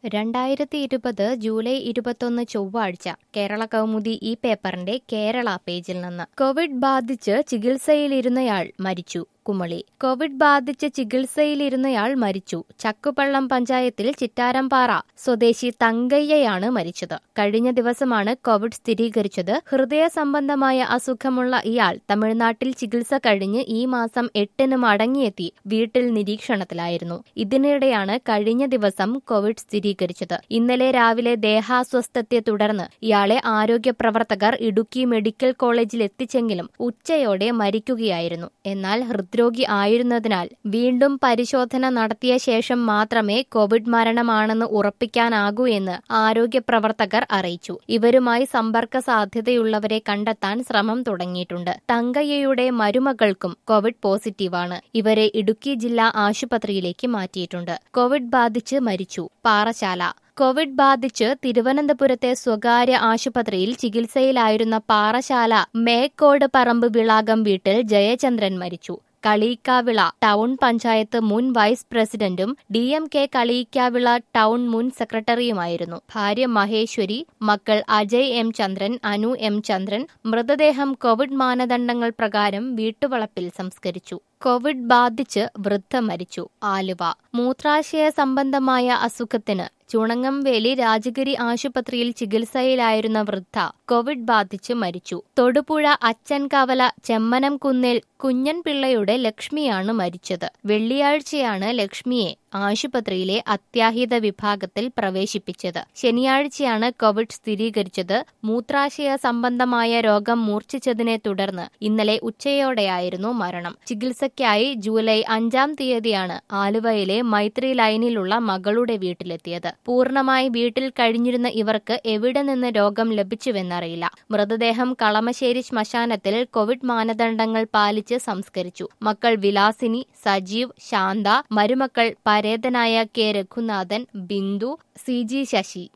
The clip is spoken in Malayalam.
രണ്ടായിരത്തി ഇരുപത് ജൂലൈ ഇരുപത്തൊന്ന് ചൊവ്വാഴ്ച കേരള കൗമുദി ഈ പേപ്പറിന്റെ കേരള പേജിൽ നിന്ന് കോവിഡ് ബാധിച്ച് ചികിത്സയിലിരുന്നയാൾ മരിച്ചു കുമളി കോവിഡ് ബാധിച്ച് ചികിത്സയിലിരുന്നയാൾ മരിച്ചു ചക്കുപള്ളം പഞ്ചായത്തിൽ ചിറ്റാരംപാറ സ്വദേശി തങ്കയ്യയാണ് മരിച്ചത് കഴിഞ്ഞ ദിവസമാണ് കോവിഡ് സ്ഥിരീകരിച്ചത് ഹൃദയ സംബന്ധമായ അസുഖമുള്ള ഇയാൾ തമിഴ്നാട്ടിൽ ചികിത്സ കഴിഞ്ഞ് ഈ മാസം എട്ടിന് മടങ്ങിയെത്തി വീട്ടിൽ നിരീക്ഷണത്തിലായിരുന്നു ഇതിനിടെയാണ് കഴിഞ്ഞ ദിവസം കോവിഡ് സ്ഥിരീകരിച്ചത് ഇന്നലെ രാവിലെ ദേഹാസ്വസ്ഥത്തെ തുടർന്ന് ഇയാളെ ആരോഗ്യ പ്രവർത്തകർ ഇടുക്കി മെഡിക്കൽ കോളേജിൽ എത്തിച്ചെങ്കിലും ഉച്ചയോടെ മരിക്കുകയായിരുന്നു എന്നാൽ ഹൃദ്രോഗി ആയിരുന്നതിനാൽ വീണ്ടും പരിശോധന നടത്തിയ ശേഷം മാത്രമേ കോവിഡ് മരണമാണെന്ന് ഉറപ്പിക്കാനാകൂ എന്ന് ആരോഗ്യ പ്രവർത്തകർ അറിയിച്ചു ഇവരുമായി സമ്പർക്ക സാധ്യതയുള്ളവരെ കണ്ടെത്താൻ ശ്രമം തുടങ്ങിയിട്ടുണ്ട് തങ്കയ്യയുടെ മരുമകൾക്കും കോവിഡ് പോസിറ്റീവാണ് ഇവരെ ഇടുക്കി ജില്ലാ ആശുപത്രിയിലേക്ക് മാറ്റിയിട്ടുണ്ട് കോവിഡ് ബാധിച്ച് മരിച്ചു പാറശാല കോവിഡ് ബാധിച്ച് തിരുവനന്തപുരത്തെ സ്വകാര്യ ആശുപത്രിയിൽ ചികിത്സയിലായിരുന്ന പാറശാല മേക്കോട് പറമ്പ് വിളാകം വീട്ടിൽ ജയചന്ദ്രൻ മരിച്ചു കളീക്കാവിള ടൗൺ പഞ്ചായത്ത് മുൻ വൈസ് പ്രസിഡന്റും D M K Kaleekkavila town മുൻ സെക്രട്ടറിയുമായിരുന്നു ഭാര്യ മഹേശ്വരി മക്കൾ അജയ് എം ചന്ദ്രൻ അനു എം ചന്ദ്രൻ മൃതദേഹം കോവിഡ് മാനദണ്ഡങ്ങൾ പ്രകാരം വീട്ടുവളപ്പിൽ സംസ്കരിച്ചു കോവിഡ് ബാധിച്ച് വൃദ്ധ മരിച്ചു ആലുവ മൂത്രാശയ സംബന്ധമായ അസുഖത്തിന് ചുണങ്ങംവേലി രാജഗിരി ആശുപത്രിയിൽ ചികിത്സയിലായിരുന്ന വൃദ്ധ കോവിഡ് ബാധിച്ച് മരിച്ചു തൊടുപുഴ അച്ചൻകവല ചെമ്മനം കുന്നിൽ കുഞ്ഞൻപിള്ളയുടെ ലക്ഷ്മിയാണ് മരിച്ചത് വെള്ളിയാഴ്ചയാണ് ലക്ഷ്മിയെ ആശുപത്രിയിലെ അത്യാഹിത വിഭാഗത്തിൽ പ്രവേശിപ്പിച്ചത് ശനിയാഴ്ചയാണ് കോവിഡ് സ്ഥിരീകരിച്ചത് മൂത്രാശയ സംബന്ധമായ രോഗം മൂർച്ഛിച്ചതിനെ തുടർന്ന് ഇന്നലെ ഉച്ചയോടെയായിരുന്നു മരണം ചികിത്സയ്ക്കായി ജൂലൈ അഞ്ചാം തീയതിയാണ് ആലുവയിലെ മൈത്രി ലൈനിലുള്ള മകളുടെ വീട്ടിലെത്തിയത് പൂർണ്ണമായി വീട്ടിൽ കഴിഞ്ഞിരുന്ന ഇവർക്ക് എവിടെ നിന്ന് രോഗം ലഭിച്ചുവെന്നറിയില്ല മൃതദേഹം കളമശ്ശേരി ശ്മശാനത്തിൽ കോവിഡ് മാനദണ്ഡങ്ങൾ പാലിച്ച് സംസ്കരിച്ചു മക്കൾ വിലാസിനി സജീവ് ശാന്ത മരുമക്കൾ പരേതനായ K Raghunathan Bindu C G Sasi